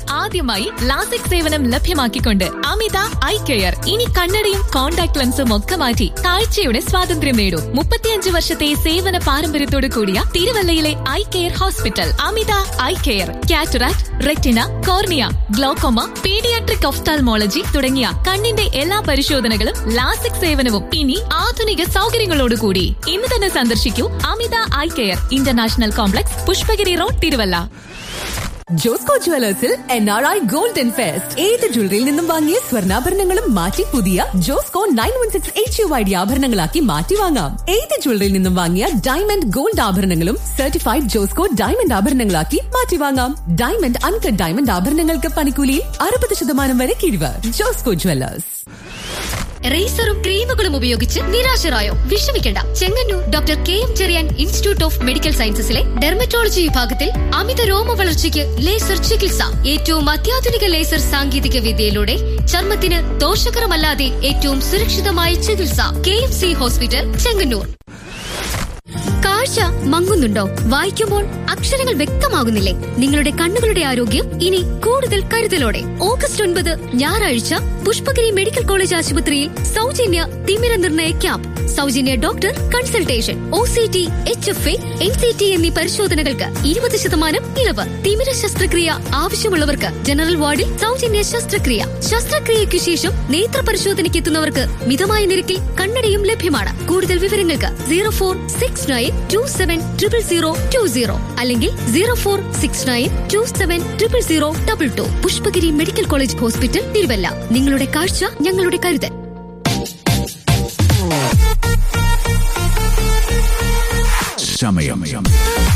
ആദ്യമായി ലാസിക് സേവനം ലഭ്യമാക്കിക്കൊണ്ട് അമിത eye care ഇനി കണ്ണടയും കോൺടാക്ട് ലെൻസും ഒക്കെ മാറ്റി കാഴ്ചയുടെ സ്വാതന്ത്ര്യം നേടൂ മുപ്പത്തിയഞ്ച് വർഷത്തെ സേവന പാരമ്പര്യത്തോടു കൂടിയ തിരുവല്ലയിലെ eye care hospital Amitha eye care cataract retina cornea glaucoma paediatric ophthalmology തുടങ്ങിയ കണ്ണിന്റെ എല്ലാ പരിശോധനകളും ലാസിക് സേവനവും ഇനി ആധുനിക സൗകര്യങ്ങളോടുകൂടി ഇന്ന് തന്നെ സന്ദർശിക്കൂ Amitha eye care international complex Pushpagiri road Thiruvalla Josco ജുവലേഴ്സിൽ N R I golden fest ഏത് ജ്വല്ലറിയിൽ നിന്നും വാങ്ങിയ സ്വർണ്ണാഭരണങ്ങളും മാറ്റി പുതിയ Josco nine one six H U I D ആഭരണങ്ങളാക്കി മാറ്റി വാങ്ങാം ഏത് ജ്വല്ലറിയിൽ നിന്നും വാങ്ങിയ ഡയമണ്ട് ഗോൾഡ് ആഭരണങ്ങളും സർട്ടിഫൈഡ് ജോസ്കോ ഡയമണ്ട് ആഭരണങ്ങളാക്കി മാറ്റി വാങ്ങാം ഡയമണ്ട് അൺകട്ട് ഡയമണ്ട് ആഭരണങ്ങൾക്ക് പണിക്കൂലിയിൽ അറുപത് ശതമാനം വരെ കിഴിവ് ജോസ്കോ ജുവലേഴ്സ് റേസറും ക്രീമുകളും ഉപയോഗിച്ച് നിരാശരായോ വിഷമിക്കേണ്ട Chengannur doctor K M Cherian institute of medical സയൻസസിലെ ഡെർമറ്റോളജി വിഭാഗത്തിൽ അമിത രോമ വളർച്ചയ്ക്ക് ലേസർ ചികിത്സ ഏറ്റവും അത്യാധുനിക ലേസർ സാങ്കേതിക വിദ്യയിലൂടെ ചർമ്മത്തിന് ദോഷകരമല്ലാതെ ഏറ്റവും സുരക്ഷിതമായ ചികിത്സ K M C hospital Chengannur കാഴ്ച മങ്ങുന്നുണ്ടോ വായിക്കുമ്പോൾ അക്ഷരങ്ങൾ വ്യക്തമാകുന്നില്ലേ നിങ്ങളുടെ കണ്ണുകളുടെ ആരോഗ്യം ഇനി കൂടുതൽ കരുതലോടെ ഓഗസ്റ്റ് ഒൻപത് ഞായറാഴ്ച പുഷ്പഗിരി മെഡിക്കൽ കോളേജ് ആശുപത്രിയിൽ സൗജന്യ തിമിര നിർണയ ക്യാമ്പ് സൗജന്യ doctor consultation O C T H F A N C T എന്നീ പരിശോധനകൾക്ക് ഇരുപത് ശതമാനം ഇളവ് തിമിര ശസ്ത്രക്രിയ ആവശ്യമുള്ളവർക്ക് ജനറൽ വാർഡിൽ സൗജന്യ ശസ്ത്രക്രിയ ശസ്ത്രക്രിയയ്ക്കു ശേഷം നേത്ര പരിശോധനയ്ക്ക് എത്തുന്നവർക്ക് മിതമായ നിരക്കിൽ കണ്ണടയും ലഭ്യമാണ് കൂടുതൽ വിവരങ്ങൾക്ക് zero four six nine two seven triple zero two zero അല്ലെങ്കിൽ zero four six nine two seven triple zero double two Pushpagiri medical college hospital Thiruvalla നിങ്ങളുടെ കാഴ്ച ഞങ്ങളുടെ കരുതൽ സമയം